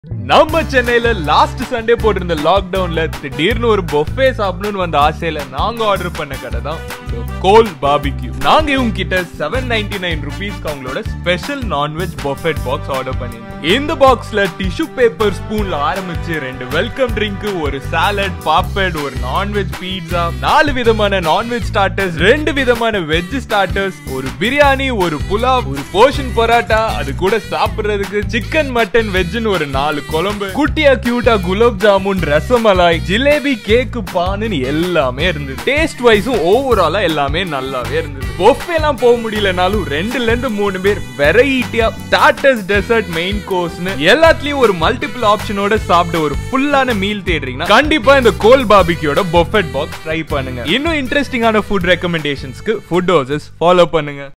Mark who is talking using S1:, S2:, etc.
S1: நம்ம சென்னையில last Sunday போட்டிருந்த லாக்டவுன்ல திடீர்னு ஒரு பொஃபே சாப்பிடணும்னு வந்த ஆசையில நாங்க ஆர்டர் பண்ண கடை தான் கோல் பாபிக்யூ நாங்க இவங்க கிட்ட செவன் நைன்டி நைன் ருபீஸ்க்கு அவங்களோட special non veg buffet box order பண்ணிருந்தோம் இந்த பாக்ஸ்ல டிஷ்யூ பேப்பர் ஸ்பூன்ல ஆரம்பிச்சு ரெண்டு வெல்கம் ட்ரிங்க் ஒரு சாலட் பாப்பட் ஒரு நான்வெஜ் பீட்சா நாலு விதமான நான்வெஜ் ஸ்டார்டர்ஸ் ரெண்டு விதமான வெஜ் ஸ்டார்டர்ஸ் ஒரு பிரியாணி ஒரு புலாவ் ஒரு போர்ஷன் பரோட்டா அது கூட சாப்பிடுறதுக்கு சிக்கன் மட்டன் வெஜ்னு ஒரு நாலு குழம்பு குட்டியா கியூட்டா குலாப் ஜாமுன் ரசமலாய் ஜிலேபி கேக்கு பானுன்னு எல்லாமே இருந்தது டேஸ்ட் வைஸும் ஓவராலா எல்லாமே நல்லாவே இருந்தது பொஃபே எல்லாம் போக முடியலனாலும் ரெண்டுல இருந்து மூணு பேர் வெரைட்டியா ஸ்டார்டர்ஸ் டெசர்ட் மெயின் கோர்ஸ்னு எல்லாத்துலயும் ஒரு மல்டிபிள் ஆப்ஷனோட சாப்பிட ஒரு ஃபுல்லான மீல் தேடுறீங்கன்னா கண்டிப்பா இந்த கோல் பாபிக்கியோட பொஃபெட் பாக்ஸ் ட்ரை பண்ணுங்க இன்னும் இன்ட்ரெஸ்டிங்கான ஃபுட் ரெக்கமெண்டேஷன்ஸ்க்கு ஃபுட் ஹவுசஸ் ஃபாலோ பண்ணுங்க